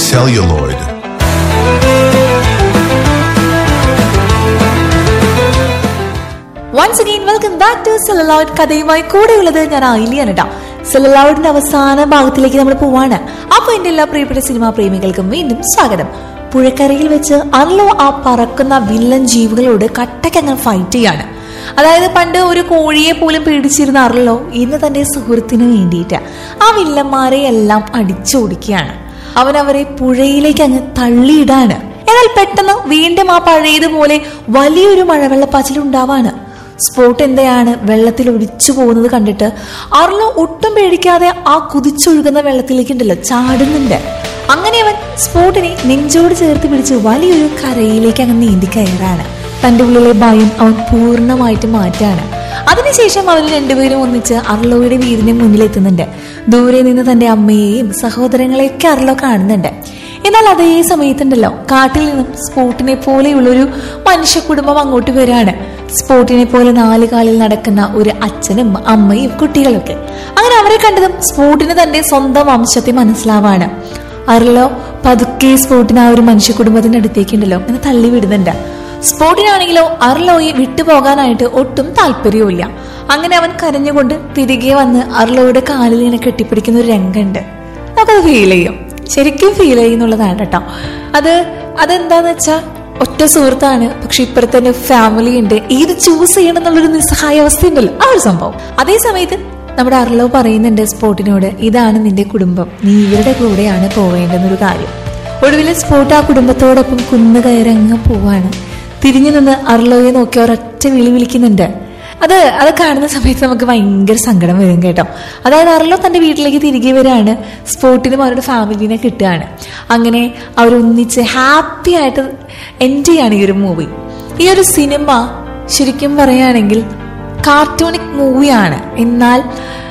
celluloid. Once again welcome back to celluloid കഥയുമായി കൂടെയുള്ളത് ഞാൻ ആയില്യാണ് കേട്ടോ സെലലൗഡിന്റെ അവസാന ഭാഗത്തിലേക്ക് നമ്മൾ പോവാണ് അപ്പൊ എന്റെ എല്ലാ പ്രിയപ്പെട്ട സിനിമാ പ്രേമികൾക്കും വീണ്ടും സ്വാഗതം പുഴക്കരയിൽ വെച്ച് അർലോ ആ പറക്കുന്ന വില്ലൻ ജീവികളോട് കട്ടയ്ക്കങ്ങ് ഫൈറ്റ് ചെയ്യാണ് അതായത് പണ്ട് ഒരു കോഴിയെ പോലും പേടിച്ചിരുന്ന അർലോ ഇന്ന് തന്റെ സുഹൃത്തിന് വേണ്ടിയിട്ട് ആ വില്ലന്മാരെ എല്ലാം അടിച്ചോടിക്കുകയാണ് അവൻ അവരെ പുഴയിലേക്ക് അങ്ങ് തള്ളിയിടാണ് എന്നാൽ പെട്ടെന്ന് വീണ്ടും ആ പഴയതുപോലെ വലിയൊരു മഴവെള്ളപ്പാച്ചിൽ ഉണ്ടാവാണ് സ്പോട്ട് എന്തെയാണ് വെള്ളത്തിൽ ഒഴിച്ചു പോകുന്നത് കണ്ടിട്ട് അർലോ ഒട്ടും പേടിക്കാതെ ആ കുതിച്ചൊഴുകുന്ന വെള്ളത്തിലേക്ക് ഉണ്ടല്ലോ ചാടുന്നുണ്ട് അങ്ങനെ അവൻ സ്പോട്ടിനെ നെഞ്ചോട് ചേർത്ത് പിടിച്ച് വലിയൊരു കരയിലേക്ക് അങ്ങ് നീന്തി കയറാണ് തന്റെ ഉള്ളിലെ ഭയം അവൻ പൂർണ്ണമായിട്ട് മാറ്റാണ് അതിനുശേഷം അവർ രണ്ടുപേരും ഒന്നിച്ച് അർലോയുടെ വീടിന് മുന്നിലെത്തുന്നുണ്ട് ദൂരെ നിന്ന് തന്റെ അമ്മയെയും സഹോദരങ്ങളെയൊക്കെ അർലോ കാണുന്നുണ്ട് എന്നാൽ അതേ സമയത്തുണ്ടല്ലോ കാട്ടിൽ നിന്നും സ്പോട്ടിനെ പോലെയുള്ള ഒരു മനുഷ്യ കുടുംബം അങ്ങോട്ട് വരാണ് സ്പോട്ടിനെ പോലെ നാല് കാലിൽ നടക്കുന്ന ഒരു അച്ഛനും അമ്മയും കുട്ടികളൊക്കെ അങ്ങനെ അവരെ കണ്ടതും സ്പോട്ടിന് തന്റെ സ്വന്തം വംശത്തെ മനസ്സിലാവാണ് അർലോ പതുക്കെ സ്പോട്ടിന് ആ ഒരു മനുഷ്യ കുടുംബത്തിന്റെ അടുത്തേക്കുണ്ടല്ലോ അങ്ങനെ തള്ളി വിടുന്നുണ്ട് സ്പോട്ടിനാണെങ്കിലോ അർലോയെ വിട്ടുപോകാനായിട്ട് ഒട്ടും താല്പര്യവുമില്ല അങ്ങനെ അവൻ കരഞ്ഞുകൊണ്ട് തിരികെ വന്ന് അർലോയുടെ കാലിൽ ഇങ്ങനെ കെട്ടിപ്പിടിക്കുന്ന ഒരു രംഗമുണ്ട് നമുക്കത് ഫീൽ ചെയ്യും ശരിക്കും ഫീൽ ചെയ്യുന്നുള്ളതാണ് കേട്ടോ അത് അതെന്താന്ന് വെച്ചാൽ ഒറ്റ സുഹൃത്താണ് പക്ഷെ ഇപ്പുറത്തെ ഫാമിലി ഉണ്ട് ഏത് ചൂസ് ചെയ്യണം എന്നുള്ളൊരു നിസ്സഹായാവസ്ഥ ഉണ്ടല്ലോ ആ ഒരു സംഭവം അതേ സമയത്ത് നമ്മുടെ അർലോ പറയുന്നുണ്ട് സ്പോട്ടിനോട് ഇതാണ് നിന്റെ കുടുംബം നീ ഇവരുടെ കൂടെയാണ് പോവേണ്ടെന്നൊരു കാര്യം ഒടുവിൽ സ്പോട്ട് ആ കുടുംബത്തോടൊപ്പം കുന്ന് കയറങ്ങ് പോവാണ് തിരിഞ്ഞു നിന്ന് അർലോയെ നോക്കി ഒരൊറ്റ വിളി വിളിക്കുന്നുണ്ട് അത് അത് കാണുന്ന സമയത്ത് നമുക്ക് ഭയങ്കര സങ്കടം വരും കേട്ടോ അതായത് അർലോ തന്റെ വീട്ടിലേക്ക് തിരികെ വരികയാണ് സ്പോട്ടിനും അവരുടെ ഫാമിലിനെ കിട്ടുകയാണ് അങ്ങനെ അവരൊന്നിച്ച് ഹാപ്പി ആയിട്ട് എൻഡ് ചെയ്യാണ് ഈ ഒരു മൂവി ഈ ഒരു സിനിമ ശരിക്കും പറയുകയാണെങ്കിൽ കാർട്ടൂണിക് മൂവിയാണ് എന്നാൽ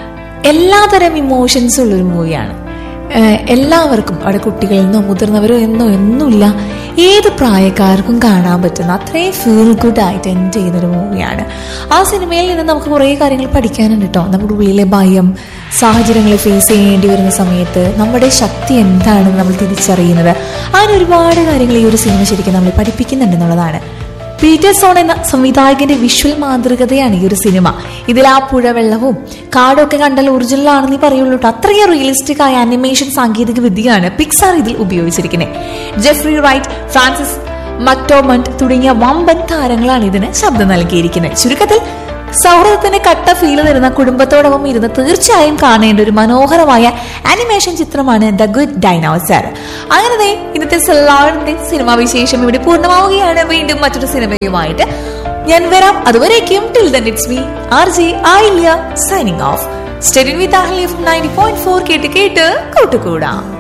എല്ലാതരം ഇമോഷൻസും ഉള്ളൊരു മൂവിയാണ് ഏഹ് എല്ലാവർക്കും അവിടെ കുട്ടികളിൽ നിന്നോ മുതിർന്നവരോ എന്നോ ഒന്നുമില്ല ഏത് പ്രായക്കാർക്കും കാണാൻ പറ്റുന്ന അത്രയും ഫീൽ ഗുഡ് ആയിട്ട് എൻഡ് ചെയ്യുന്ന ഒരു മൂവിയാണ് ആ സിനിമയിൽ നിന്ന് നമുക്ക് കുറേ കാര്യങ്ങൾ പഠിക്കാനുണ്ട് കേട്ടോ നമ്മുടെ ഉള്ളിലെ ഭയം സാഹചര്യങ്ങളെ ഫേസ് ചെയ്യേണ്ടി വരുന്ന സമയത്ത് നമ്മുടെ ശക്തി എന്താണെന്ന് നമ്മൾ തിരിച്ചറിയുന്നത് അങ്ങനെ ഒരുപാട് കാര്യങ്ങൾ ഈ ഒരു സിനിമ ശരിക്കും നമ്മളെ പഠിപ്പിക്കുന്നുണ്ടെന്നുള്ളതാണ് പീറ്റർ സോൺ എന്ന സംവിധായകന്റെ വിഷ്വൽ മാതൃകതയാണ് ഈ ഒരു സിനിമ ഇതിൽ ആ പുഴവെള്ളവും കാടൊക്കെ കണ്ടാൽ ഒറിജിനൽ ആണെന്ന് പറയുള്ളൂ ട്ടോ. അത്രയും റിയലിസ്റ്റിക് ആയ അനിമേഷൻ സാങ്കേതിക വിദ്യയാണ് പിക്സാർ ഇതിൽ ഉപയോഗിച്ചിരിക്കുന്നത് ജെഫ്രി റൈറ്റ് ഫ്രാൻസിസ് മക്ടോമണ്ട് തുടങ്ങിയ വമ്പൻ താരങ്ങളാണ് ഇതിന് ശബ്ദം നൽകിയിരിക്കുന്നത് ചുരുക്കത്തിൽ സൗഹൃദത്തിന് കട്ട ഫീൽ തരുന്ന കുടുംബത്തോടൊപ്പം ഇരുന്ന് തീർച്ചയായും കാണേണ്ട ഒരു മനോഹരമായ ആനിമേഷൻ ചിത്രമാണ് ദ ഗുഡ് ഡൈനോസർ അങ്ങനെ ദേ ഇന്നത്തെ സെല്ലാറിന്റെ സിനിമാ വിശേഷം ഇവിടെ പൂർണ്ണമാവുകയാണ് വീണ്ടും മറ്റൊരു സിനിമയുമായിട്ട് ഞാൻ വരാം അതുവരേക്കും till then it's me R J Ayilya signing off stay tuned with ആഹ്ലിയ നയൻറ്റി പോയിന്റ് ഫോർ കേട്ട് കേട്ട് കൂട്ടുകൂടാം